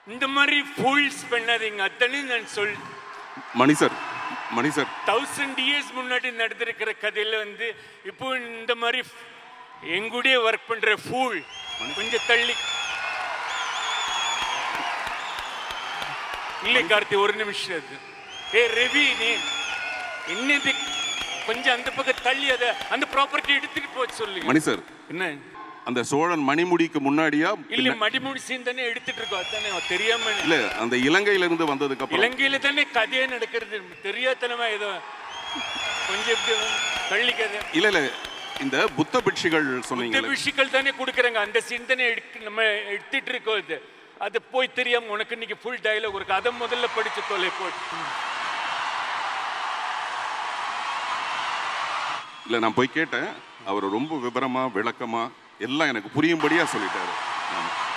இந்த மாதிரி ஃபூல்ஸ் பண்ணாதீங்க அத்தனை நான் சொல் Mani sir Mani sir thousand years முன்னாடி நடந்திருக்கிற கதையில வந்து இப்போ இந்த மாதிரி எங்கூடயே ஒர்க் பண்ற ஃபூல் கொஞ்சம் தள்ளி இல்லை கார்த்தி ஒரு நிமிஷம் அது ஏ ரவி நீ என்னது கொஞ்சம் அந்த பக்கம் தள்ளி அதை அந்த ப்ராப்பர்ட்டி எடுத்துட்டு போக சொல்லுங்க மணி சார் என்ன அந்த சோழன் மணிமுடிக்கு முன்னாடியா இல்ல பின்ன- மடிமூடி சீன் தானே எடுத்துட்டு இருக்கோம் அதானே தெரியாம இல்ல அந்த இலங்கையில இருந்து வந்ததுக்கு அப்புறம் இலங்கையில தானே கதையே நடக்கிறது தெரியாதனமா ஏதோ கொஞ்சம் இப்படி தள்ளி கதை இல்ல இல்ல இந்த புத்த பிட்சுகள் இந்த சொன்னீங்க விஷயங்கள் தானே கொடுக்குறாங்க அந்த சிந்தனை எடுக்க நம்ம எடுத்துட்டு இருக்கோம் இது அது போய் தெரியாம உனக்கு இன்னைக்கு ஃபுல் டயலாக் இருக்கு அதை முதல்ல படிச்சு தொலை போட்டு இல்ல நான் போய் கேட்டேன் அவர் ரொம்ப விவரமா விளக்கமா எல்லாம் எனக்கு புரியும்படியா சொல்லிட்டாரு ஆமா